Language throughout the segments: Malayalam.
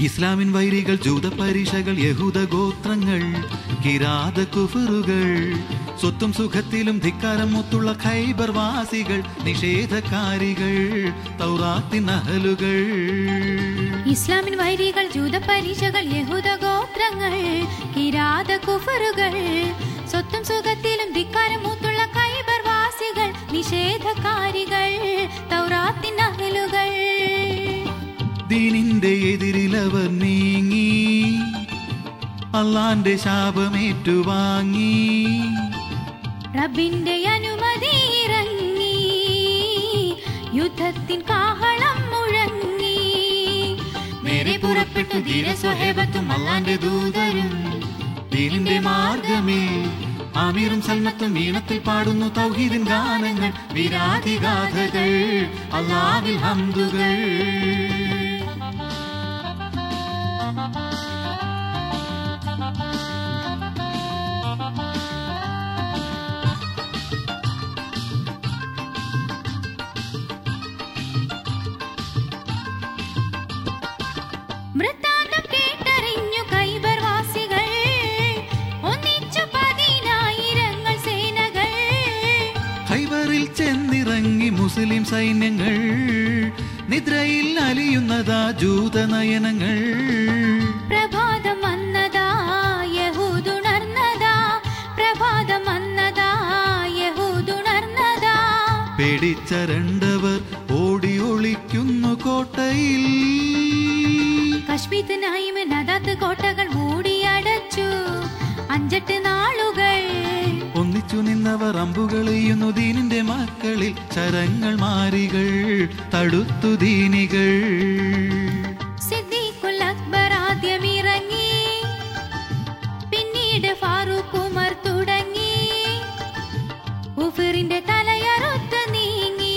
ഇസ്ലാമിൻ വൈരികൾ ജൂത പരീക്ഷകൾ യഹൂദ ഗോത്രങ്ങൾ കിരാത കുഫറുകൾ സ്വത്തും സുഖത്തിലും ധിക്കാരം മുത്തുള്ള ഖൈബർ വാസികൾ നിഷേധക്കാരികൾ തൗറാത്തിൻ അഹലുകൾ ഇസ്ലാമിൻ വൈരികൾ ജൂത പരീക്ഷകൾ യഹൂദ ഗോത്രങ്ങൾ കിരാത കുഫറുകൾ സ്വത്തും സുഖത്തിലും ധിക്കാരം മൂത്തുള്ള കൈബർ വാസികൾ നിഷേധക്കാരികൾ തൗറാത്തിൻ അഹലുകൾ ദീനിന്റെ എതിരിലവർ നീങ്ങി അള്ളാന്റെ ശാപമേറ്റുവാങ്ങി റബ്ബിന്റെ അനുമതി ഇറങ്ങി യുദ്ധത്തിൻ കാഹളം മുഴങ്ങി നേരെ പുറപ്പെട്ടു ധീര സ്വഹേബത്തും അള്ളാന്റെ ദൂതരും ദീനിന്റെ മാർഗമേ ആമീറും സൽമത്തും ഈണത്തിൽ പാടുന്നു തൗഹീദിൻ ഗാനങ്ങൾ വിരാധിഗാഥകൾ അള്ളാവിൽ ഹംദുകൾ വൃത്താന്തം കേട്ടറിഞ്ഞു കൈബർ വാസികൾ ഒന്നിച്ചു പതിനായിരങ്ങൾ സേനകൾ ഖൈബറിൽ ചെന്നിറങ്ങി മുസ്ലിം സൈന്യങ്ങൾ നിദ്രയിൽ അലിയുന്നതാ ജൂതനയനങ്ങൾ പ്രഭാതം വന്നതാ യഹൂദുണർന്നതാ പ്രഭാതം വന്നതാ യഹൂദുണർന്നതാ പേടിച്ചരണ്ടവർ ഓടി ഒളിക്കുന്നു കോട്ടയിൽ കശ്മീത്ത് നായിമ് നദാത്ത് കോട്ടകൾ മൂടിയടച്ചു അഞ്ചെട്ട് നാളുകൾ ഒന്നിച്ചു നിന്നവർ അമ്പുകൾ എയ്യുന്നു ദീനിന്റെ മക്കളിൽ ചരങ്ങൾ മാരികൾ തടുത്തു ദീനികൾ സിദ്ദീഖുൽ അക്ബർ ആദ്യം ഇറങ്ങി പിന്നീട് ഫാറൂഖ് ഉമർ തുടങ്ങി ഉഫറിന്റെ തലയറുത്ത് നീങ്ങി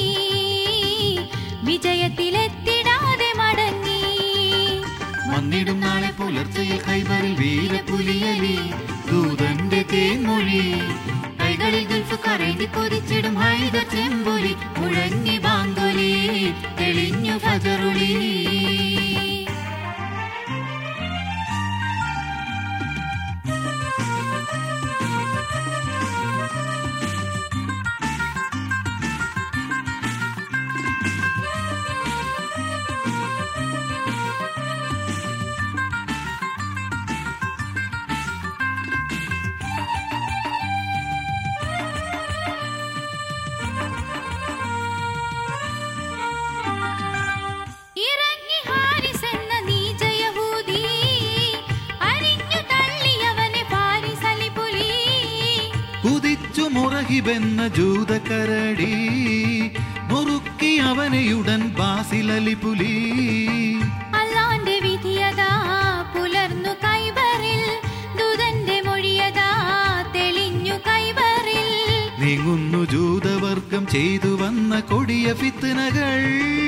വിജയത്തിലെത്തിടാതെ മടങ്ങി വന്നിടും നാളെ പുലർച്ചയിൽ ഖൈബറിൽ വീരപുലിയലി ദൂതന്റെ തേൻമൊഴി കൈകളിൽ ഗൾഫ് കറേന്തി കൊതിച്ചിടും ഹൈദർ ചെമ്പൊലി മുഴങ്ങി ബാങ്കൊലി തെളിഞ്ഞു ഫജറുളി ഇറങ്ങി ഹാരിസ് എന്ന നീച യഹൂദി അരിഞ്ഞു തള്ളിയവനെ ഫാരിസ് അലിപുലി കുതിച്ചു മുറഹിബെന്ന ജൂതക്കരടി മുറുക്കി അവനെയുടൻ ബാസിലലി പുലി അല്ലാന്റെ വിധിയതാ പുലർന്നു കൈബറിൽ ദൂതന്റെ മൊഴിയതാ തെളിഞ്ഞു കൈബറിൽ നീങ്ങുന്നു ജൂതവർഗം ചെയ്തു വന്ന കൊടിയ ഫിത്തനകൾ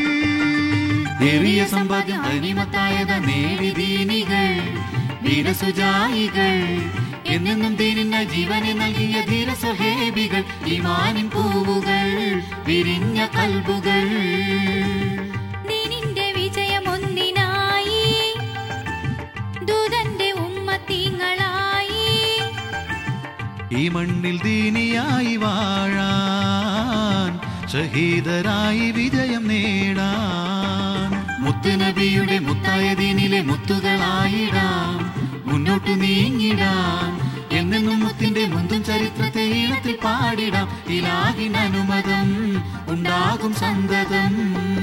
ഏറിയ സമ്പാദ്യം തനിമത്തായത നേടി ദീനികൾ വീരസുജായികൾ എന്നെന്നും ദീനിന ജീവനെ നൽകിയ ധീര സ്വഹേബികൾ ഇമാനിൻ പൂവുകൾ വിരിഞ്ഞ കൽബുകൾ ദീനിന്റെ വിജയമൊന്നിനായി ദൂതന്റെ ഉമ്മത്തിങ്ങളായി ഈ മണ്ണിൽ ദീനിയായി വാഴാൻ ഷഹീദരായി വിജയം നേടാൻ മുത്തുനബിയുടെ മുത്തായ ദീനിലെ മുത്തുകളായിടാം മുന്നോട്ടു നീങ്ങിടാം എന്നെന്നും മുത്തിന്റെ മുന്തും ചരിത്രത്തെ ഈണത്തിൽ പാടിടാം ഇലാഹിൻ അനുമതം ഉണ്ടാകും സന്തതം